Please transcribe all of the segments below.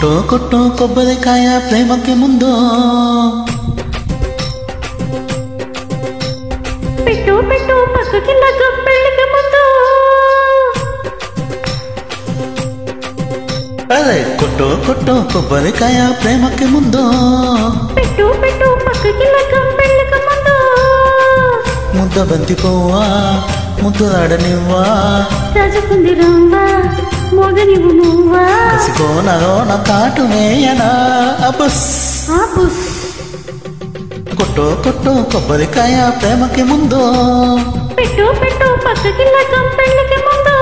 కొట్టు కొట్టు కొబ్బరికాయ ప్రేమకి ముందు పెట్టు పెట్టు పక్కకి లగ్గం పెళ్ళికి ముందు అరే కొట్టు కొట్టు కొబ్బరికాయ ప్రేమకి ముందు పెట్టు పెట్టు పక్కకి లగ్గం పెళ్ళికి ముందు ముద్ద బంతి పోవా ముద్దులాడనివ్వా రాజుకుంది రవ్వ మోగనివు నువ్వా కసికోనలో నా కాటు వేయనా అబస్ ఆ బుస్ కొట్టు కొట్టు కొబ్బరికాయ ప్రేమకి ముందు పెట్టు పెట్టు పక్కకి లగ్గం పెళ్ళికి ముందు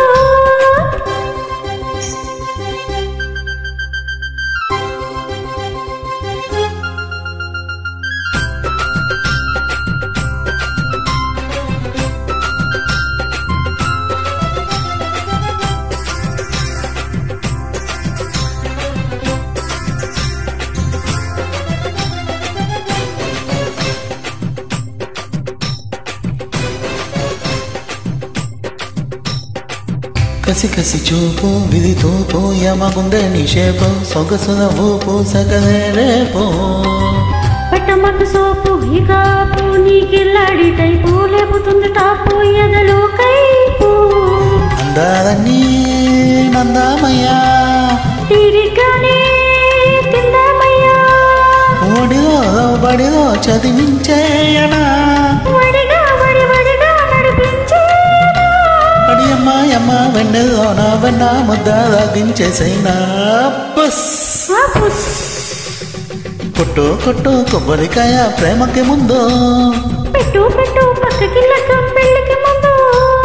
కసి కసి చూపు విధి తూపు యమగుండె నిషేపు సొగసుల ఊపు సగలే రేపు పట్టమ్మకు సోపు హిగాపు నీకిల్లాడి టైపు లేపుతుంది టాపు ఎదలు కైపు అందాలన్నీ నందామయ్యా తీరిగ్గానే తిందామయ్యా ఒడిలో బడిలో చదివించేయనా వడిగా వడి వడిగా నడిపించేనా అడి అమ్మాయమ్మ వెన్నెల్లోన వెన్న ముద్ద లాగించేసైనా బస్ ఆ బుస్ కొట్టు కొట్టు కొబ్బరికాయ ప్రేమకి ముందు పెట్టు పెట్టు పక్కకి లగ్గం పెళ్ళికి ముందు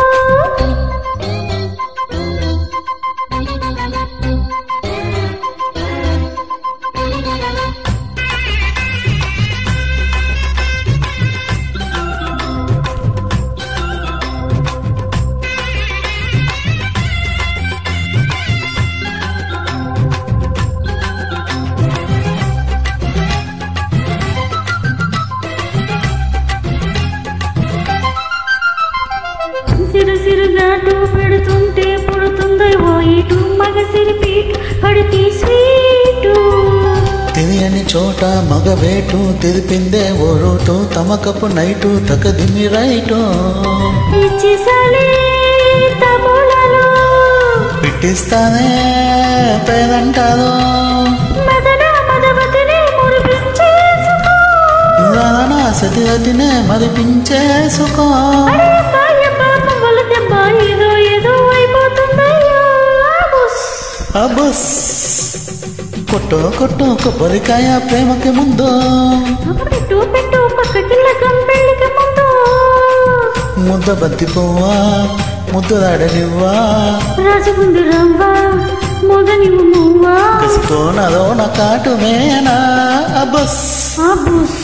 సిరు సిరుగాటు పెడుతుంటే పుడుతుందో ఓ ఇటు మగ సిరిపీటు పడితే స్వీటు తెలియని చోట మగవేటు తెలిపిందే ఓ రోటు తమకపు నైటు తకదిమి రైటు ఇచ్చేసాలే తబోలాలో పిట్టిస్తానే పేదంటారు మదన మదవతిని మురిపించేసుకో నా సతిరతినే మరిపించేసుకో అరే కాయమ్మ మొగల దెబ్బ ఏదో ఏదో అయిపోతుందయ్యా బుస్ అబస్ కొట్టు కొట్టు కొబ్బరికాయ ప్రేమకి ముందు పెట్టు పెట్టు పక్కకి లగ్గం పెళ్ళికి ముందు ముద్ద బంతి పువ్వా ముద్దులాడనివ్వా రాజుకుంది రవ్వ మొగనివు నువ్వా కసుకోనలో నా కాటు మేనా అబస్ ఆ బుస్